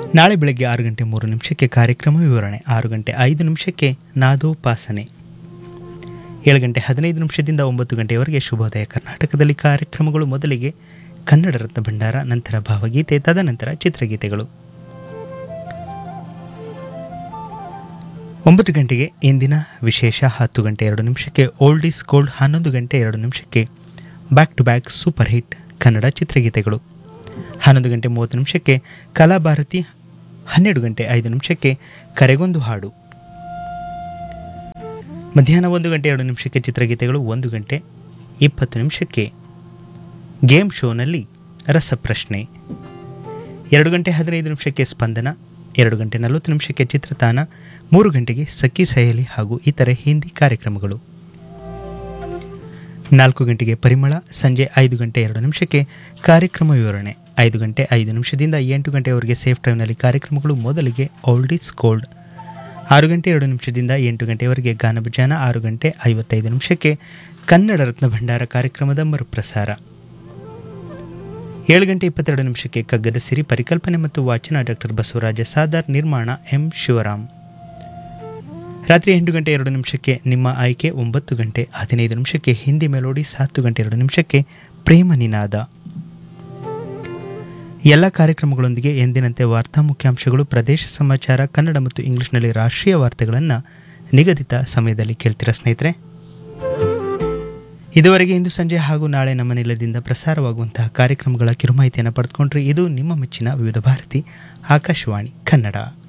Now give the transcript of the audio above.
ನಾಳೆ ಬೆಳಗ್ಗೆ ಆರು ಗಂಟೆ ಮೂರು ನಿಮಿಷಕ್ಕೆ ಕಾರ್ಯಕ್ರಮ ವಿವರಣೆ ಆರು ಗಂಟೆ ಐದು ನಿಮಿಷಕ್ಕೆ ನಾದೋಪಾಸನೆ ಏಳು ಗಂಟೆ ಹದಿನೈದು ನಿಮಿಷದಿಂದ ಒಂಬತ್ತು ಗಂಟೆಯವರೆಗೆ ಶುಭೋದಯ ಕರ್ನಾಟಕದಲ್ಲಿ ಕಾರ್ಯಕ್ರಮಗಳು ಮೊದಲಿಗೆ ಕನ್ನಡ ರತ್ನ ಭಂಡಾರ ನಂತರ ಭಾವಗೀತೆ ತದನಂತರ ಚಿತ್ರಗೀತೆಗಳು ಒಂಬತ್ತು ಗಂಟೆಗೆ ಇಂದಿನ ವಿಶೇಷ ಹತ್ತು ಗಂಟೆ ಎರಡು ನಿಮಿಷಕ್ಕೆ ಓಲ್ಡ್ ಈಸ್ ಗೋಲ್ಡ್ ಹನ್ನೊಂದು ಗಂಟೆ ಎರಡು ನಿಮಿಷಕ್ಕೆ back to back super hit Kannada ಚಿತ್ರಗೀತೆಗಳು ಹನ್ನೊಂದು ಗಂಟೆ ಮೂವತ್ತು ನಿಮಿಷಕ್ಕೆ ಕಲಾಭಾರತಿ ಹನ್ನೆರಡು ಗಂಟೆ ಐದು ನಿಮಿಷಕ್ಕೆ ಕರೆಗೊಂದು ಹಾಡು ಮಧ್ಯಾಹ್ನ ಒಂದು ಗಂಟೆ ಎರಡು ನಿಮಿಷಕ್ಕೆ ಚಿತ್ರಗೀತೆಗಳು ಒಂದು ಗಂಟೆ ಇಪ್ಪತ್ತು ನಿಮಿಷಕ್ಕೆ ಗೇಮ್ ಶೋನಲ್ಲಿ ರಸಪ್ರಶ್ನೆ ಎರಡು ಗಂಟೆ ಹದಿನೈದು ನಿಮಿಷಕ್ಕೆ ಸ್ಪಂದನ ಎರಡು ಗಂಟೆ ನಲವತ್ತು ನಿಮಿಷಕ್ಕೆ ಚಿತ್ರತಾನ ಮೂರು ಗಂಟೆಗೆ ಸಖಿ ಸಹೇಲಿ ಹಾಗೂ ಇತರೆ ಹಿಂದಿ ಕಾರ್ಯಕ್ರಮಗಳು ನಾಲ್ಕು ಗಂಟೆಗೆ ಪರಿಮಳ ಸಂಜೆ ಐದು ಗಂಟೆ ಎರಡು ನಿಮಿಷಕ್ಕೆ ಕಾರ್ಯಕ್ರಮ ವಿವರಣೆ ಐದು ಗಂಟೆ ಐದು ನಿಮಿಷದಿಂದ ಎಂಟು ಗಂಟೆಯವರೆಗೆ ಸೇಫ್ ಡ್ರೈವ್ನಲ್ಲಿ ಕಾರ್ಯಕ್ರಮಗಳು ಮೊದಲಿಗೆ ಓಲ್ಡ್ ಈಸ್ ಗೋಲ್ಡ್ ಆರು ಗಂಟೆ ಎರಡು ನಿಮಿಷದಿಂದ ಎಂಟು ಗಂಟೆಯವರೆಗೆ ಗಾನಭಜಾನ ಆರು ಗಂಟೆ ಐವತ್ತೈದು ನಿಮಿಷಕ್ಕೆ ಕನ್ನಡ ರತ್ನ ಭಂಡಾರ ಕಾರ್ಯಕ್ರಮದ ಮರುಪ್ರಸಾರ ಏಳು ಗಂಟೆ ಇಪ್ಪತ್ತೆರಡು ನಿಮಿಷಕ್ಕೆ ಕಗ್ಗದ ಸಿರಿ ಪರಿಕಲ್ಪನೆ ಮತ್ತು ವಾಚನ ಡಾಕ್ಟರ್ ಬಸವರಾಜ ಸಾದಾರ್ ನಿರ್ಮಾಣ ಎಂ ಶಿವರಾಮ್ ರಾತ್ರಿ ಎಂಟು ಗಂಟೆ ಎರಡು ನಿಮಿಷಕ್ಕೆ ನಿಮ್ಮ ಆಯ್ಕೆ ಒಂಬತ್ತು ಗಂಟೆ ಹದಿನೈದು ನಿಮಿಷಕ್ಕೆ ಹಿಂದಿ ಮೆಲೋಡಿಸ್ ಹತ್ತು ಗಂಟೆ ಎರಡು ನಿಮಿಷಕ್ಕೆ ಪ್ರೇಮ ನಿನಾದ ಎಲ್ಲ ಕಾರ್ಯಕ್ರಮಗಳೊಂದಿಗೆ ಎಂದಿನಂತೆ ವಾರ್ತಾ ಮುಖ್ಯಾಂಶಗಳು ಪ್ರದೇಶ ಸಮಾಚಾರ ಕನ್ನಡ ಮತ್ತು ಇಂಗ್ಲಿಷ್ನಲ್ಲಿ ರಾಷ್ಟ್ರೀಯ ವಾರ್ತೆಗಳನ್ನು ನಿಗದಿತ ಸಮಯದಲ್ಲಿ ಕೇಳ್ತೀರಾ ಸ್ನೇಹಿತರೆ ಇದುವರೆಗೆ ಇಂದು ಸಂಜೆ ಹಾಗೂ ನಾಳೆ ನಮ್ಮ ನಿಲಯದಿಂದ ಪ್ರಸಾರವಾಗುವಂತಹ ಕಾರ್ಯಕ್ರಮಗಳ ಕಿರುಮಾಹಿತಿಯನ್ನು ಪಡೆದುಕೊಂಡ್ರೆ ಇದು ನಿಮ್ಮ ಮೆಚ್ಚಿನ ವಿವಿಧ ಭಾರತಿ ಆಕಾಶವಾಣಿ ಕನ್ನಡ